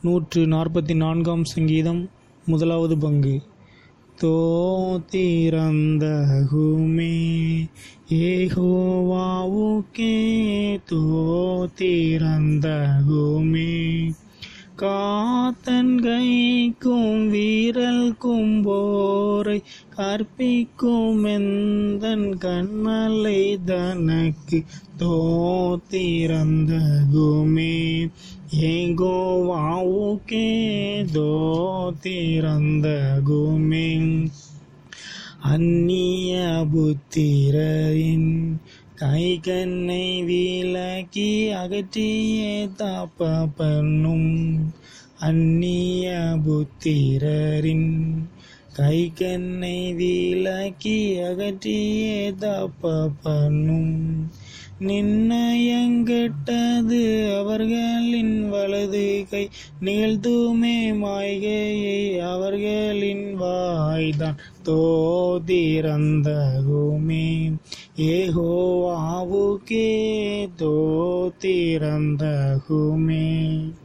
நூற்று நாற்பத்தி நான்காம் சங்கீதம் முதலாவது பங்கு தோத்திரந்தகுமே ஏகோவாவுக்கே தோத்திரந்தகுமே காத்தன் கைக்கும் வீரல் கும்போரை கற்பிக்கும் எந்தன் கண்மலை தனக்கு தோத்திரந்தகுமே ஏகோவாவுக்கே தோத்திரந்தகுமே அந்நிய புத்திரரின் கைகண்ணை விலக்கி அகற்றியே தாப்ப பண்ணும் அந்நிய புத்திரரின் கைகண்ணை விலக்கி அகற்றியே தாப்ப பண்ணும் நிர்ணயங்கெட்டது அவர்களின் வலது கை நிகழ்த்துமே மாய்கையை அவர்களின் வாய்தான் தோதிரந்தகுமே ஏகோவாவுக்கே தோதிரந்தகுமே